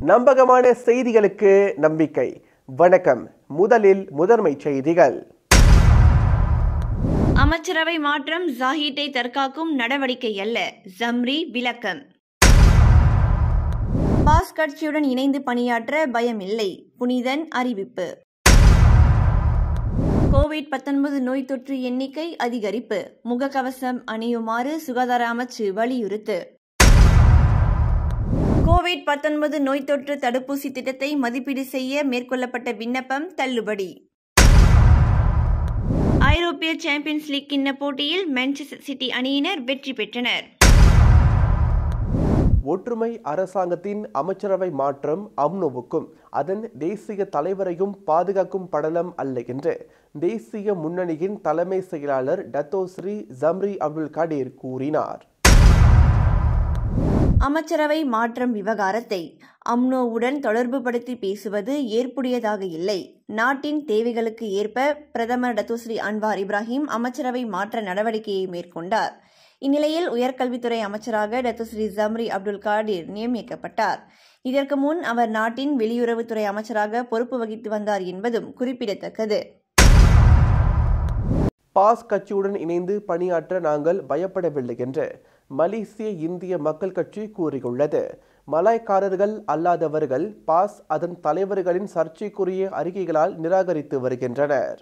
நம்பகமான செய்திகளுக்கு நம்பிக்கை வணக்கம் முதலில் முதன்மை செய்திகள் அமைச்சரவை மாற்றம் ஜாஹீட்டை தற்காக்கும் நடவடிக்கை அல்ல ஜம்ரி விளக்கம் பாஸ் கட்சியுடன் இணைந்து பணியாற்ற பயமில்லை புனிதன் அறிவிப்பு கோவிட் 19 நோய் தொற்று எண்ணிக்கை அதிகரிப்பு முகக்கவசம் அணியுமாறு சுகாதார அமைச்சு வலியுறுத்து கோவிட் 19 நோய் தொற்று தடுப்பூசி திட்டத்தை மதிப்பீடு செய்ய மேற்கொள்ளப்பட்ட விண்ணப்பம் தள்ளுபடி ஐரோப்பிய சாம்பியன்ஸ் லீக் கிண்ண போட்டியில் மான்செஸ்டர் சிட்டி அணியினர் வெற்றி பெற்றனர் ஒற்றுமை அரசாங்கத்தின் அமைச்சரவை மாற்றம் அம்னோவுக்கும் அதன் தேசிய தலைவரையும் பாதுகாக்கும் படலம் அல்ல என்று தேசிய முன்னணியின் தலைமை செயலாளர் டத்தோஸ்ரீ ஜம்ரி அப்துல் கடீர் கூறினார் அமைச்சரவை மாற்றம் விவகாரத்தை அம்னோவுடன் தொடர்புபடுத்தி பேசுவது ஏற்புடையதாக இல்லை நாட்டின் தேவைகளுக்கு ஏற்ப பிரதமர் டத்துஸ்ரீ அன்வார் இப்ராஹிம் அமைச்சரவை மாற்ற நடவடிக்கையை மேற்கொண்டார் இந்நிலையில் உயர்கல்வித்துறை அமைச்சராக டத்துஸ்ரீ ஜம்ரி அப்துல் காடீர் நியமிக்கப்பட்டார் இதற்கு முன் அவர் நாட்டின் வெளியுறவுத்துறை அமைச்சராக பொறுப்பு வகித்து வந்தார் என்பதும் குறிப்பிடத்தக்கது பாஸ் கட்சியுடன் இணைந்து பணியாற்ற நாங்கள் பயப்படவில்லை என்று மலேசிய இந்திய மக்கள் கட்சி கூறியுள்ளது மலாய்க்காரர்கள் அல்லாதவர்கள் பாஸ் அதன் தலைவர்களின் சர்ச்சைக்குரிய அறிக்கைகளால் நிராகரித்து வருகின்றனர்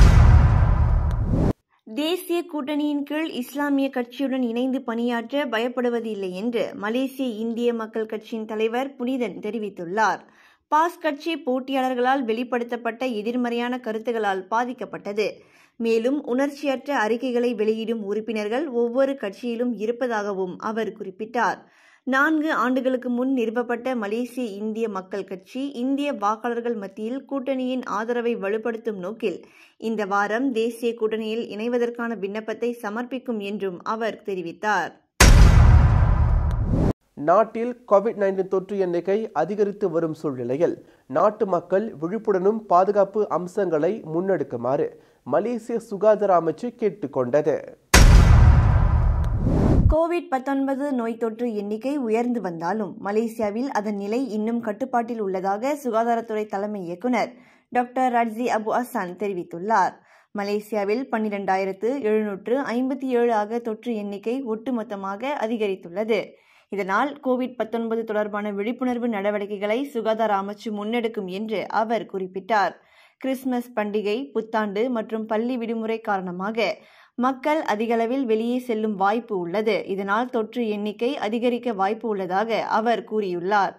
தேசிய கூட்டணியின் கீழ் இஸ்லாமிய கட்சியுடன் இணைந்து பணியாற்ற பயப்படுவதில்லை என்று மலேசிய இந்திய மக்கள் கட்சியின் தலைவர் புனிதன் தெரிவித்துள்ளார் பாஸ் கட்சி போட்டியாளர்களால் வெளிப்படுத்தப்பட்ட எதிர்மறையான கருத்துகளால் பாதிக்கப்பட்டது மேலும் உணர்ச்சியற்ற அறிக்கைகளை வெளியிடும் உறுப்பினர்கள் ஒவ்வொரு கட்சியிலும் இருப்பதாகவும் அவர் குறிப்பிட்டார் நான்கு ஆண்டுகளுக்கு முன் நிறுவப்பட்ட மலேசிய இந்திய மக்கள் கட்சி இந்திய வாக்காளர்கள் மத்தியில் கூட்டணியின் ஆதரவை வலுப்படுத்தும் நோக்கில் இந்த வாரம் தேசிய கூட்டணியில் இணைவதற்கான விண்ணப்பத்தை சமர்ப்பிக்கும் என்றும் அவர் தெரிவித்தார் நாட்டில் கோவிட் நைன்டீன் தொற்று எண்ணிக்கை அதிகரித்து வரும் சூழ்நிலையில் நாட்டு மக்கள் விழிப்புடனும் பாதுகாப்பு அம்சங்களை முன்னெடுக்குமாறு மலேசிய சுகாதார அமைச்சு கேட்டுக்கொண்டது கோவிட் 19 நோய் தொற்று எண்ணிக்கை உயர்ந்து வந்தாலும் மலேசியாவில் அதன் நிலை இன்னும் கட்டுப்பாட்டில் உள்ளதாக சுகாதாரத்துறை தலைமை இயக்குநர் டாக்டர் ரட்ஜி அபு அசான் தெரிவித்துள்ளார் மலேசியாவில் பன்னிரண்டாயிரத்து எழுநூற்று ஐம்பத்தி ஏழு ஆக தொற்று எண்ணிக்கை ஒட்டுமொத்தமாக அதிகரித்துள்ளது இதனால் கோவிட் 19 தொடர்பான விழிப்புணர்வு நடவடிக்கைகளை சுகாதார அமைச்சு முன்னெடுக்கும் என்று அவர் குறிப்பிட்டார் கிறிஸ்துமஸ் பண்டிகை புத்தாண்டு மற்றும் பள்ளி விடுமுறை காரணமாக மக்கள் அதிகளவில் வெளியே செல்லும் வாய்ப்பு உள்ளது இதனால் தொற்று எண்ணிக்கை அதிகரிக்க வாய்ப்பு உள்ளதாக அவர் கூறியுள்ளார்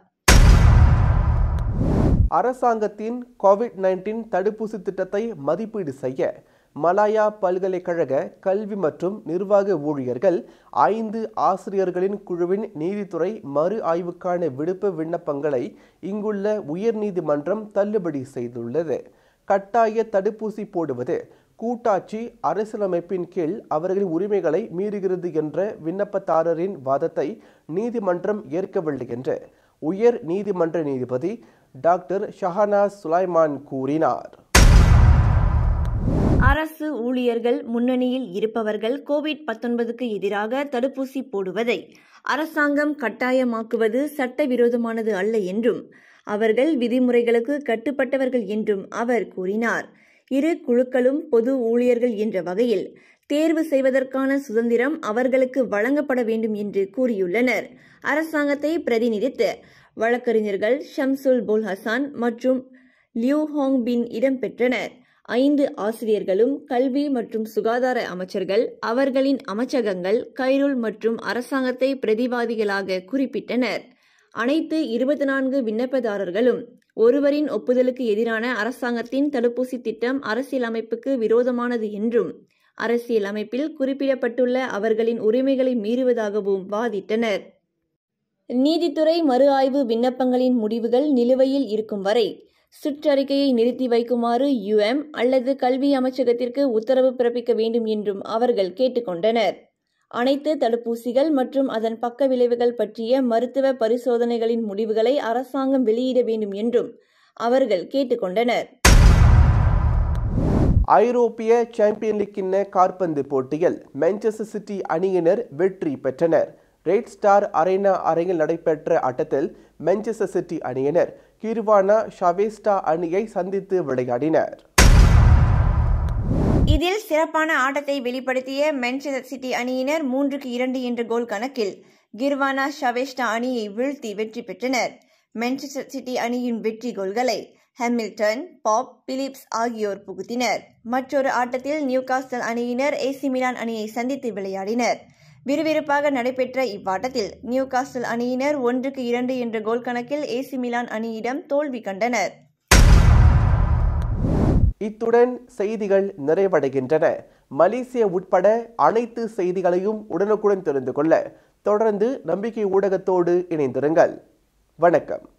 அரசாங்கத்தின் கோவிட் நைன்டீன் தடுப்பூசி திட்டத்தை மதிப்பீடு செய்ய மலாயா பல்கலைக்கழக கல்வி மற்றும் நிர்வாக ஊழியர்கள் ஐந்து ஆசிரியர்களின் குழுவின் நீதித்துறை மறு ஆய்வுக்கான விடுப்பு விண்ணப்பங்களை இங்குள்ள உயர்நீதிமன்றம் தள்ளுபடி செய்துள்ளது கட்டாய தடுப்பூசி போடுவது கூட்டாட்சி அரசியலமைப்பின் கீழ் அவர்களின் உரிமைகளை மீறுகிறது என்ற விண்ணப்பதாரரின் வாதத்தை நீதிமன்றம் ஏற்கவில்லை என்று உயர் நீதிமன்ற நீதிபதி டாக்டர் ஷஹனாஸ் சுலைமான் கூறினார் அரசு ஊழியர்கள் முன்னணியில் இருப்பவர்கள் கோவிட் 19க்கு எதிராக தடுப்பூசி போடுவதை அரசாங்கம் கட்டாயமாக்குவது சட்டவிரோதமானது அல்ல என்றும் அவர்கள் விதிமுறைகளுக்கு கட்டுப்பட்டவர்கள் என்றும் அவர் கூறினார் இரு குழுக்களும் பொது ஊழியர்கள் என்ற வகையில் தேர்வு செய்வதற்கான சுதந்திரம் அவர்களுக்கு வழங்கப்பட வேண்டும் என்று கூறியுள்ளனர் அரசாங்கத்தை பிரதிநிதித்து வழக்கறிஞர்கள் ஷம்சுல் போல் ஹசான் மற்றும் லியூ ஹாங் பின் இடம்பெற்றனர் ஐந்து ஆசிரியர்களும் கல்வி மற்றும் சுகாதார அமைச்சர்கள் அவர்களின் அமைச்சகங்கள் கைருல் மற்றும் அரசாங்கத்தை பிரதிவாதிகளாக குறிப்பிட்டனர் அனைத்து இருபத்தி நான்கு விண்ணப்பதாரர்களும் ஒருவரின் ஒப்புதலுக்கு எதிரான அரசாங்கத்தின் தடுப்பூசி திட்டம் அரசியலமைப்புக்கு விரோதமானது என்றும் அரசியலமைப்பில் குறிப்பிடப்பட்டுள்ள அவர்களின் உரிமைகளை மீறுவதாகவும் வாதிட்டனர் நீதித்துறை மறு ஆய்வு விண்ணப்பங்களின் முடிவுகள் நிலுவையில் இருக்கும் வரை சுற்றறிக்கையை நிறுத்தி வைக்குமாறு யுஎம் அல்லது கல்வி அமைச்சகத்திற்கு உத்தரவு பிறப்பிக்க வேண்டும் என்றும் அவர்கள் கேட்டுக்கொண்டனர் அனைத்து தடுப்பூசிகள் மற்றும் அதன் பக்க விளைவுகள் பற்றிய மருத்துவ பரிசோதனைகளின் முடிவுகளை அரசாங்கம் வெளியிட வேண்டும் என்றும் அவர்கள் கேட்டுக்கொண்டனர் ஐரோப்பிய சாம்பியன் லீக் கிண்ண காற்பந்து போட்டியில் மான்செஸ்டர் சிட்டி அணியினர் வெற்றி பெற்றனர் ரெட் ஸ்டார் அரேனா அரங்கில் நடைபெற்ற ஆட்டத்தில் மான்செஸ்டர் சிட்டி அணியினர் கிர்வானா ஷவேஸ்டா அணியை சந்தித்து விளையாடினர் இதில் சிறப்பான ஆட்டத்தை வெளிப்படுத்திய மான்செஸ்டர் சிட்டி அணியினர் மூன்றுக்கு இரண்டு என்ற கோல் கணக்கில் கிர்வானா ஷவேஸ்டா அணியை வீழ்த்தி வெற்றி பெற்றனர் மான்செஸ்டர் சிட்டி அணியின் வெற்றி கோல்களை ஹாமில்டன் பாப் பிலிப்ஸ் ஆகியோர் புகுத்தினர் மற்றொரு ஆட்டத்தில் நியூகாஸ்டல் அணியினர் ஏசி மிலான் அணியை சந்தித்து விளையாடினர் விறுவிறுப்பாக நடைபெற்ற இவ்வாட்டத்தில் நியூகாஸ்டல் அணியினர் ஒன்றுக்கு இரண்டு என்ற கோல் கணக்கில் ஏசி மிலான் அணியிடம் தோல்வி கண்டனர் இத்துடன் செய்திகள் நிறைவடைகின்றன மலேசிய உட்பட அனைத்து செய்திகளையும் உடனுக்குடன் தெரிந்து கொள்ள தொடர்ந்து நம்பிக்கை ஊடகத்தோடு இணைந்திருங்கள் வணக்கம்